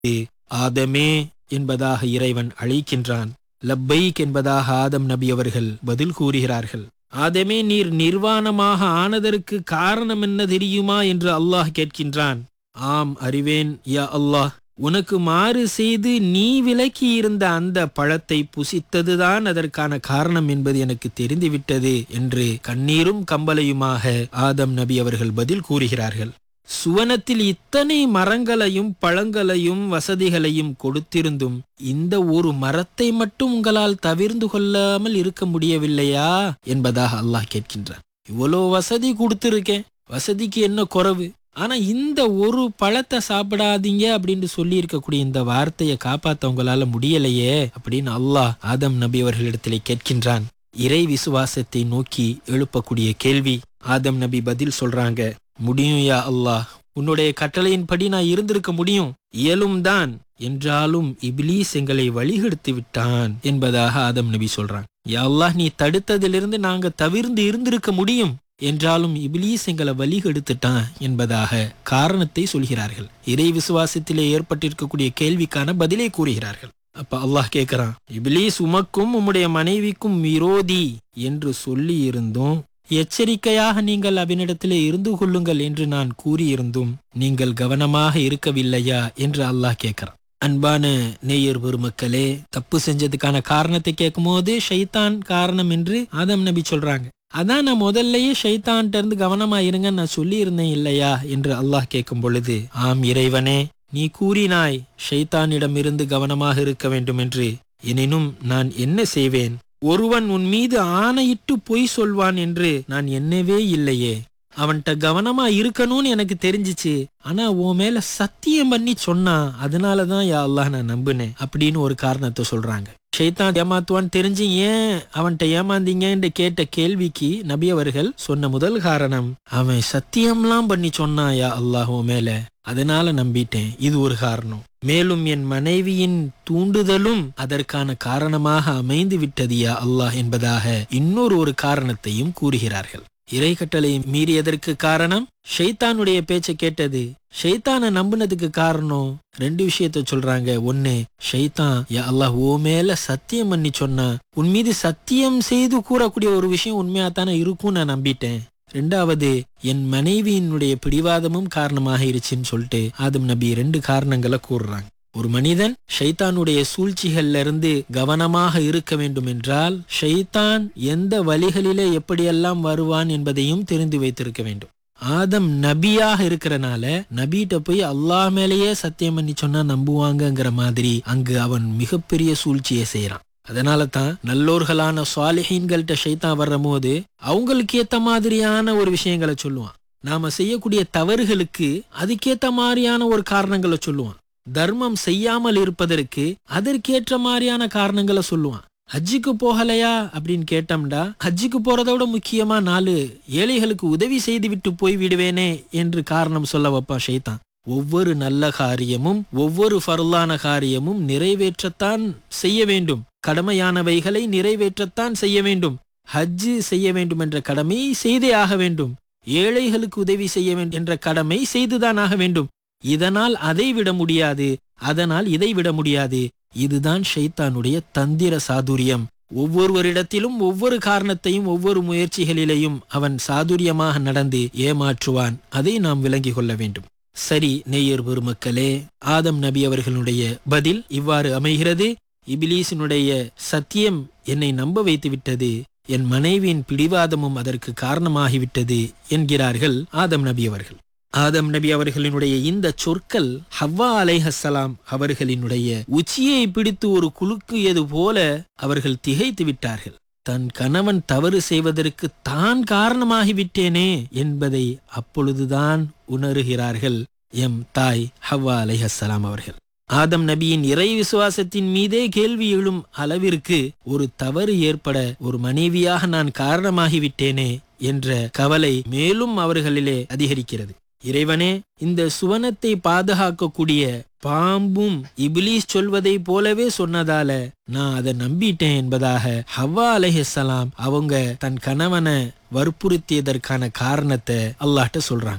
ஆதமே என்பதாக இறைவன் அழைக்கின்றான் லப்பைக் என்பதாக ஆதம் நபி அவர்கள் பதில் கூறுகிறார்கள் ஆதமே நீர் நிர்வாணமாக ஆனதற்கு காரணம் என்ன தெரியுமா என்று அல்லாஹ் கேட்கின்றான் ஆம் அறிவேன் யா அல்லாஹ் உனக்கு மாறு செய்து நீ விலக்கி இருந்த அந்த பழத்தை புசித்ததுதான் அதற்கான காரணம் என்பது எனக்கு தெரிந்துவிட்டது என்று கண்ணீரும் கம்பலையுமாக ஆதம் நபி அவர்கள் பதில் கூறுகிறார்கள் சுவனத்தில் இத்தனை மரங்களையும் பழங்களையும் வசதிகளையும் கொடுத்திருந்தும் இந்த ஒரு மரத்தை மட்டும் உங்களால் தவிர்ந்து கொள்ளாமல் இருக்க முடியவில்லையா என்பதாக அல்லாஹ் கேட்கின்றான் இவ்வளோ வசதி கொடுத்திருக்கேன் வசதிக்கு என்ன குறைவு ஆனா இந்த ஒரு பழத்தை சாப்பிடாதீங்க அப்படின்னு சொல்லி இருக்கக்கூடிய இந்த வார்த்தையை காப்பாத்த உங்களால முடியலையே அப்படின்னு அல்லாஹ் ஆதம் நபி அவர்களிடத்திலே கேட்கின்றான் இறை விசுவாசத்தை நோக்கி எழுப்பக்கூடிய கேள்வி ஆதம் நபி பதில் சொல்றாங்க முடியும் யா அல்லாஹ் உன்னுடைய கட்டளையின்படி நான் இருந்திருக்க முடியும் இயலும் தான் என்றாலும் இப்லீஸ் எங்களை வழிகெடுத்து விட்டான் என்பதாக ஆதம் நபி சொல்றாங்க யா அல்லாஹ் நீ தடுத்ததிலிருந்து நாங்க தவிர்ந்து இருந்திருக்க முடியும் என்றாலும் இபிலீஸ் எங்களை வழிகெடுத்துட்டான் என்பதாக காரணத்தை சொல்கிறார்கள் இறை விசுவாசத்திலே ஏற்பட்டிருக்கக்கூடிய கேள்விக்கான பதிலை கூறுகிறார்கள் அப்ப அல்லாஹ் கேட்கிறான் இபிலீஸ் உமக்கும் உம்முடைய மனைவிக்கும் விரோதி என்று சொல்லி இருந்தும் எச்சரிக்கையாக நீங்கள் அவனிடத்திலே இருந்து கொள்ளுங்கள் என்று நான் கூறியிருந்தும் நீங்கள் கவனமாக இருக்கவில்லையா என்று அல்லாஹ் கேட்கிறான் அன்பான நேயர் பெருமக்களே தப்பு செஞ்சதுக்கான காரணத்தை கேட்கும்போது ஷைத்தான் காரணம் என்று ஆதம் நபி சொல்றாங்க அதான் நான் முதல்லயே ஷைத்தான்ட்ட இருந்து கவனமா இருங்க நான் சொல்லி இருந்தேன் இல்லையா என்று அல்லாஹ் கேட்கும் பொழுது ஆம் இறைவனே நீ கூறினாய் ஷைத்தானிடம் இருந்து கவனமாக இருக்க வேண்டும் என்று எனினும் நான் என்ன செய்வேன் ஒருவன் உன் மீது ஆணையிட்டு பொய் சொல்வான் என்று நான் என்னவே இல்லையே அவன்கிட்ட கவனமா இருக்கணும்னு எனக்கு தெரிஞ்சிச்சு ஆனா உன் மேல சத்தியம் பண்ணி சொன்னான் அதனாலதான் யா அல்லாஹ் நான் நம்பினேன் அப்படின்னு ஒரு காரணத்தை சொல்றாங்க ஷைத்தான் ஏமாத்துவான்னு தெரிஞ்சு ஏன் அவன்கிட்ட ஏமாந்தீங்கன்னு கேட்ட கேள்விக்கு நபி அவர்கள் சொன்ன முதல் காரணம் அவன் சத்தியம்லாம் பண்ணி சொன்னான் யா அல்லாஹ் உன் மேல அதனால நம்பிட்டேன் இது ஒரு காரணம் மேலும் என் மனைவியின் தூண்டுதலும் அதற்கான காரணமாக அமைந்து விட்டது யா அல்லாஹ் என்பதாக இன்னொரு ஒரு காரணத்தையும் கூறுகிறார்கள் இறை கட்டளை மீறியதற்கு காரணம் ஷைத்தானுடைய பேச்சை கேட்டது ஷைத்தானை நம்பினதுக்கு காரணம் ரெண்டு விஷயத்த சொல்றாங்க ஒன்னு ஷைத்தான் யா அல்லாஹ் ஓ மேல சத்தியம் பண்ணி சொன்னா உன் மீது சத்தியம் செய்து கூறக்கூடிய ஒரு விஷயம் உண்மையா தானே இருக்கும் நான் நம்பிட்டேன் ரெண்டாவது என் மனைவியினுடைய பிடிவாதமும் காரணமாக இருச்சுன்னு சொல்லிட்டு ஆதம் நபி ரெண்டு காரணங்களை கூறுறாங்க ஒரு மனிதன் ஷைத்தானுடைய சூழ்ச்சிகள்ல இருந்து கவனமாக இருக்க வேண்டும் என்றால் ஷைத்தான் எந்த வழிகளிலே எப்படியெல்லாம் வருவான் என்பதையும் தெரிந்து வைத்திருக்க வேண்டும் ஆதம் நபியாக இருக்கிறனால நபிகிட்ட போய் அல்லாஹ் மேலேயே சத்தியம் பண்ணி சொன்னா நம்புவாங்கங்கிற மாதிரி அங்கு அவன் மிகப்பெரிய சூழ்ச்சியை செய்யறான் அதனால தான் நல்லோர்களான சுவாலிஹீன்கள்ட்ட ஷைத்தான் வர்ற போது அவங்களுக்கு ஏத்த மாதிரியான ஒரு விஷயங்களை சொல்லுவான் நாம செய்யக்கூடிய தவறுகளுக்கு அதுக்கேத்த மாதிரியான ஒரு காரணங்களை சொல்லுவான் தர்மம் செய்யாமல் இருப்பதற்கு அதற்கேற்ற மாதிரியான காரணங்களை சொல்லுவான் ஹஜ்ஜுக்கு போகலையா அப்படின்னு கேட்டோம்டா ஹஜ்ஜுக்கு போறதை விட முக்கியமா நாலு ஏழைகளுக்கு உதவி செய்து விட்டு போய் விடுவேனே என்று காரணம் சொல்ல வைப்பான் ஷைத்தான் ஒவ்வொரு நல்ல காரியமும் ஒவ்வொரு ஃபர்லான காரியமும் நிறைவேற்றத்தான் செய்ய வேண்டும் கடமையானவைகளை நிறைவேற்றத்தான் செய்ய வேண்டும் ஹஜ்ஜு செய்ய வேண்டும் என்ற கடமையை செய்தே ஆக வேண்டும் ஏழைகளுக்கு உதவி செய்ய வேண்டும் என்ற கடமை செய்துதான் ஆக வேண்டும் இதனால் அதை விட முடியாது அதனால் இதை விட முடியாது இதுதான் ஷைத்தானுடைய தந்திர சாதுரியம் ஒவ்வொருவரிடத்திலும் ஒவ்வொரு காரணத்தையும் ஒவ்வொரு முயற்சிகளிலேயும் அவன் சாதுரியமாக நடந்து ஏமாற்றுவான் அதை நாம் விளங்கிக் கொள்ள வேண்டும் சரி நேயர் பெருமக்களே ஆதம் நபி அவர்களுடைய பதில் இவ்வாறு அமைகிறது இபிலீசினுடைய சத்தியம் என்னை நம்ப வைத்து விட்டது என் மனைவியின் பிடிவாதமும் அதற்கு காரணமாகிவிட்டது என்கிறார்கள் ஆதம் நபி அவர்கள் ஆதம் நபி அவர்களினுடைய இந்த சொற்கள் ஹவ்வா அலைஹசலாம் அவர்களினுடைய உச்சியை பிடித்து ஒரு குலுக்கியது போல அவர்கள் திகைத்து விட்டார்கள் தன் கணவன் தவறு செய்வதற்கு தான் காரணமாகிவிட்டேனே என்பதை அப்பொழுதுதான் உணருகிறார்கள் எம் தாய் ஹவ்வா அலைஹசலாம் அவர்கள் ஆதம் நபியின் இறை விசுவாசத்தின் மீதே கேள்வி எழும் அளவிற்கு ஒரு தவறு ஏற்பட ஒரு மனைவியாக நான் காரணமாகிவிட்டேனே என்ற கவலை மேலும் அவர்களிலே அதிகரிக்கிறது இறைவனே இந்த சுவனத்தை பாதுகாக்கக்கூடிய பாம்பும் இபிலீஸ் சொல்வதை போலவே சொன்னதால நான் அதை நம்பிட்டேன் என்பதாக ஹவ்வா அலைஹலாம் அவங்க தன் கணவனை வற்புறுத்தியதற்கான காரணத்தை அல்லாஹ்ட்ட சொல்றாங்க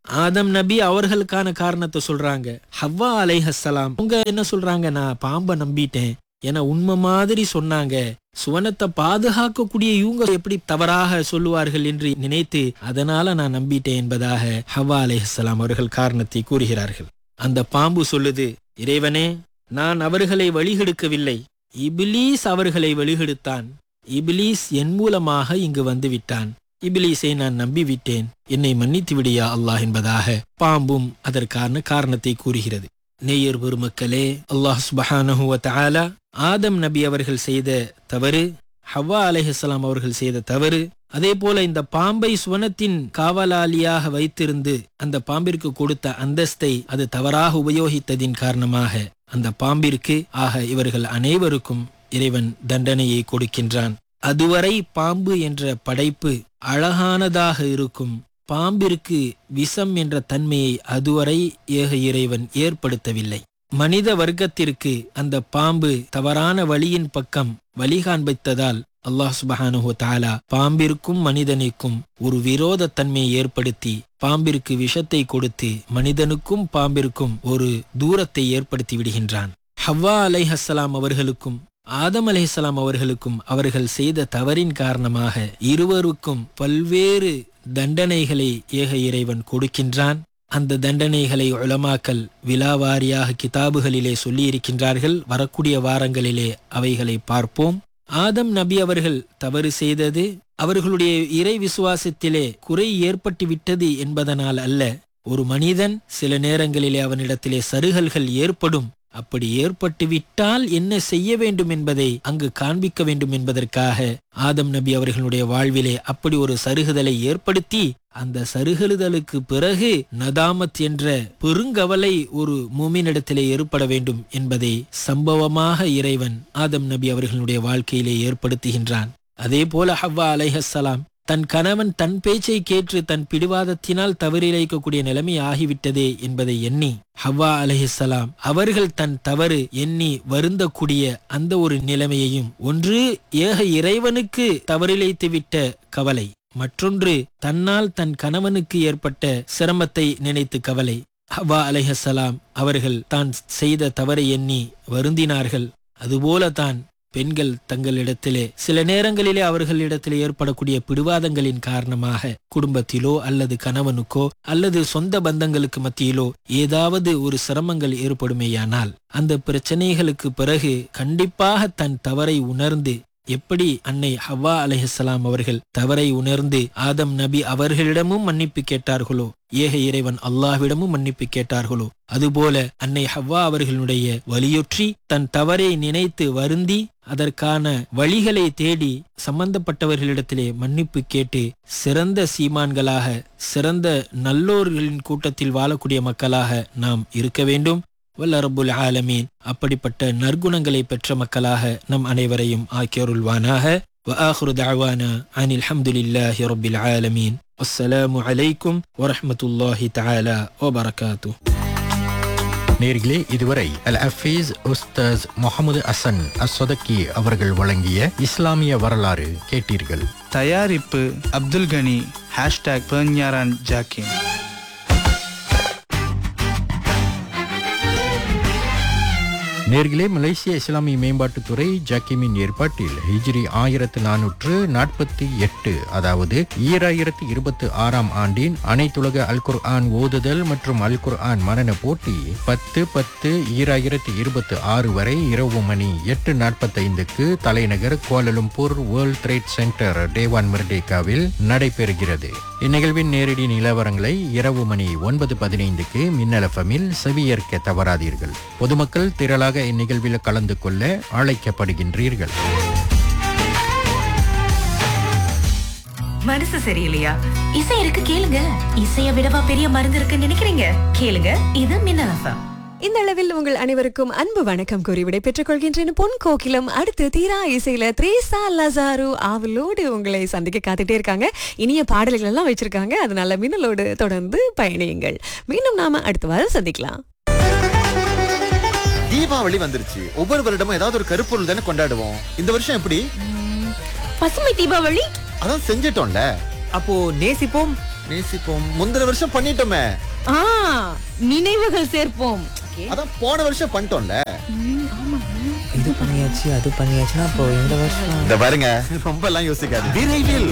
ஆதம் நபி அவர்களுக்கான காரணத்தை சொல்றாங்க ஹவ்வா அலைஹஸ்ஸலாம் அவங்க என்ன சொல்றாங்க நான் பாம்பை நம்பிட்டேன் ஏன்னா உண்மை மாதிரி சொன்னாங்க சுவனத்தை பாதுகாக்கக்கூடிய இவங்க எப்படி தவறாக சொல்லுவார்கள் என்று நினைத்து அதனால நான் நம்பிட்டேன் என்பதாக ஹவ்வா அலைஹஸ்ஸலாம் அவர்கள் காரணத்தை கூறுகிறார்கள் அந்த பாம்பு சொல்லுது இறைவனே நான் அவர்களை வழிகெடுக்கவில்லை இபிலீஸ் அவர்களை வழிகெடுத்தான் இபிலீஸ் என் மூலமாக இங்கு வந்து விட்டான் இபிலீஸை நான் நம்பிவிட்டேன் என்னை மன்னித்து விடியா அல்லாஹ் என்பதாக பாம்பும் அதற்கான காரணத்தை கூறுகிறது நேயர் பெருமக்களே அல்லாஹ் சுபஹானஹு வ தஆலா ஆதம் நபி அவர்கள் செய்த தவறு ஹவ்வா அலைஹிஸ்ஸலாம் அவர்கள் செய்த தவறு அதே போல இந்த பாம்பை சுவனத்தின் காவலாளியாக வைத்திருந்து அந்த பாம்பிற்கு கொடுத்த அந்தஸ்தை அது தவறாக உபயோகித்ததின் காரணமாக அந்த பாம்பிற்கு ஆக இவர்கள் அனைவருக்கும் இறைவன் தண்டனையை கொடுக்கின்றான் அதுவரை பாம்பு என்ற படைப்பு அழகானதாக இருக்கும் பாம்பிற்கு விஷம் என்ற தன்மையை அதுவரை ஏக இறைவன் ஏற்படுத்தவில்லை மனித வர்க்கத்திற்கு அந்த பாம்பு தவறான வழியின் பக்கம் வழி காண்பித்ததால் அல்லாஹ் சுபஹானுஹு தாலா பாம்பிற்கும் மனிதனுக்கும் ஒரு விரோத தன்மையை ஏற்படுத்தி பாம்பிற்கு விஷத்தை கொடுத்து மனிதனுக்கும் பாம்பிற்கும் ஒரு தூரத்தை ஏற்படுத்தி விடுகின்றான் ஹவ்வா அலைஹஸ்ஸலாம் அவர்களுக்கும் ஆதம் அலைஹிஸ்ஸலாம் அவர்களுக்கும் அவர்கள் செய்த தவறின் காரணமாக இருவருக்கும் பல்வேறு தண்டனைகளை ஏக இறைவன் கொடுக்கின்றான் அந்த தண்டனைகளை உளமாக்கல் விலாவாரியாக கிதாபுகளிலே சொல்லியிருக்கின்றார்கள் வரக்கூடிய வாரங்களிலே அவைகளை பார்ப்போம் ஆதம் நபி அவர்கள் தவறு செய்தது அவர்களுடைய இறை விசுவாசத்திலே குறை ஏற்பட்டு விட்டது என்பதனால் அல்ல ஒரு மனிதன் சில நேரங்களிலே அவனிடத்திலே சருகல்கள் ஏற்படும் அப்படி ஏற்பட்டு விட்டால் என்ன செய்ய வேண்டும் என்பதை அங்கு காண்பிக்க வேண்டும் என்பதற்காக ஆதம் நபி அவர்களுடைய வாழ்விலே அப்படி ஒரு சருகுதலை ஏற்படுத்தி அந்த சருகலுதலுக்கு பிறகு நதாமத் என்ற பெருங்கவலை ஒரு மூமினிடத்திலே ஏற்பட வேண்டும் என்பதை சம்பவமாக இறைவன் ஆதம் நபி அவர்களுடைய வாழ்க்கையிலே ஏற்படுத்துகின்றான் அதே போல ஹவ்வா அலைஹஸ்ஸலாம் தன் கணவன் தன் பேச்சை கேற்று தன் பிடிவாதத்தினால் தவறிழைக்கக்கூடிய நிலைமை ஆகிவிட்டதே என்பதை எண்ணி ஹவ்வா அலைஹிஸ்ஸலாம் அவர்கள் தன் தவறு எண்ணி வருந்தக்கூடிய அந்த ஒரு நிலைமையையும் ஒன்று ஏக இறைவனுக்கு தவறிழைத்து விட்ட கவலை மற்றொன்று தன்னால் தன் கணவனுக்கு ஏற்பட்ட சிரமத்தை நினைத்து கவலை ஹவ்வா அலைஹஸ்ஸலாம் அவர்கள் தான் செய்த தவறை எண்ணி வருந்தினார்கள் அதுபோல தான் பெண்கள் தங்களிடத்திலே சில நேரங்களிலே அவர்களிடத்திலே ஏற்படக்கூடிய பிடிவாதங்களின் காரணமாக குடும்பத்திலோ அல்லது கணவனுக்கோ அல்லது சொந்த பந்தங்களுக்கு மத்தியிலோ ஏதாவது ஒரு சிரமங்கள் ஏற்படுமேயானால் அந்த பிரச்சனைகளுக்கு பிறகு கண்டிப்பாக தன் தவறை உணர்ந்து எப்படி அன்னை ஹவ்வா அலைஹிஸ்ஸலாம் அவர்கள் தவறை உணர்ந்து ஆதம் நபி அவர்களிடமும் மன்னிப்பு கேட்டார்களோ ஏக இறைவன் அல்லாஹ்விடமும் மன்னிப்பு கேட்டார்களோ அதுபோல அன்னை ஹவ்வா அவர்களுடைய வலியுற்றி தன் தவறை நினைத்து வருந்தி அதற்கான வழிகளை தேடி சம்பந்தப்பட்டவர்களிடத்திலே மன்னிப்பு கேட்டு சிறந்த சீமான்களாக சிறந்த நல்லோர்களின் கூட்டத்தில் வாழக்கூடிய மக்களாக நாம் இருக்க வேண்டும் வல்ல ரப்புல் ஆலமீன் அப்படிப்பட்ட நற்குணங்களை பெற்ற மக்களாக நம் அனைவரையும் ஆக்கியருள்வானாக وآخر دعوانا عن الحمد لله رب العالمين والسلام عليكم ورحمة الله تعالى وبركاته நேர்களே இதுவரை அல் அஃபீஸ் உஸ்தாஸ் முகமது அசன் அஸ்வதக்கி அவர்கள் வழங்கிய இஸ்லாமிய வரலாறு கேட்டீர்கள் தயாரிப்பு அப்துல் கனி ஹேஷ்டாக் பெர்ஞாரான் ஜாக்கின் நேர்களே மலேசிய இஸ்லாமிய மேம்பாட்டுத்துறை ஜாக்கிமின் ஏற்பாட்டில் ஹிஜ்ரி ஆயிரத்து நானூற்று நாற்பத்தி எட்டு அதாவது ஈராயிரத்து இருபத்தி ஆறாம் ஆண்டின் அனைத்துலக அல் குர்ஆன் ஓதுதல் மற்றும் அல் குர்ஆன் மனன போட்டி பத்து பத்து ஈராயிரத்து இருபத்தி ஆறு வரை இரவு மணி எட்டு நாற்பத்தைந்துக்கு தலைநகர் Kuala Lumpur world trade centre Dewan மிர்டேக்காவில் நடைபெறுகிறது இந்நிகழ்வின் நேரடி நிலவரங்களை இரவு மணி ஒன்பது பதினைந்துக்கு மின்னலஃபமில் செவியேற்க தவறாதீர்கள் பொதுமக்கள் திரளாக இந்நிகழ்வில் கலந்து கொள்ள அழைக்கப்படுகின்றீர்கள் மனசு சரியில்லையா இசை இருக்கு கேளுங்க இசைய விடவா பெரிய மருந்து இருக்குன்னு நினைக்கிறீங்க கேளுங்க இது மின்னல் எஃப்எம் இந்த அளவில் உங்கள் அனைவருக்கும் அன்பு வணக்கம் கூறி விடை பெற்றுக் கொள்கின்றேன் பொன் கோகிலம் அடுத்து தீரா இசையில த்ரேசா லசாரு ஆவலோடு உங்களை சந்திக்க காத்துட்டே இருக்காங்க இனிய பாடல்கள் எல்லாம் வச்சிருக்காங்க அதனால மின்னலோடு தொடர்ந்து பயணியுங்கள் மீண்டும் நாம அடுத்த வாரம் சந்திக்கலாம் தீபாவளி வந்துருச்சு ஒவ்வொரு வருடமும் ஏதாவது ஒரு கருப்பொருள் தானே கொண்டாடுவோம் இந்த வருஷம் எப்படி பசுமை தீபாவளி அதான் செஞ்சிட்டோம்ல அப்போ நேசிப்போம் நேசிப்போம் முந்தின வருஷம் பண்ணிட்டோமே ஆ நினைவுகள் சேர்ப்போம் அதான் போன வருஷம் பண்ணிட்டோம்ல இது பண்ணியாச்சு அது பண்ணியாச்சுன்னா அப்போ இந்த வருஷம் இந்த பாருங்க ரொம்ப எல்லாம் யோசிக்காது விரைவில்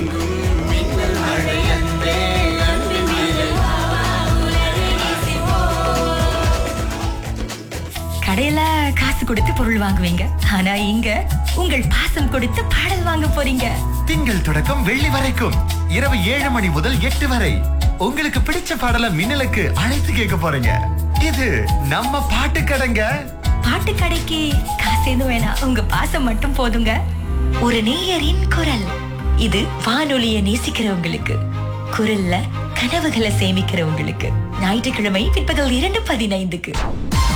கடையில காசு கொடுத்து பொருள் வாங்குவீங்க ஆனா இங்க உங்கள் பாசம் கொடுத்து பாடல் வாங்க போறீங்க திங்கள் தொடக்கம் வெள்ளி வரைக்கும் இரவு ஏழு மணி முதல் எட்டு வரை உங்களுக்கு பிடிச்ச பாடல மின்னலுக்கு அழைத்து கேட்க போறீங்க இது நம்ம பாட்டு கடைங்க பாட்டு கடைக்கு காசு எதுவும் வேணாம் உங்க பாசம் மட்டும் போதுங்க ஒரு நேயரின் குரல் இது வானொலிய நேசிக்கிறவங்களுக்கு குரல்ல கனவுகளை சேமிக்கிறவங்களுக்கு ஞாயிற்றுக்கிழமை பிற்பகல் இரண்டு பதினைந்துக்கு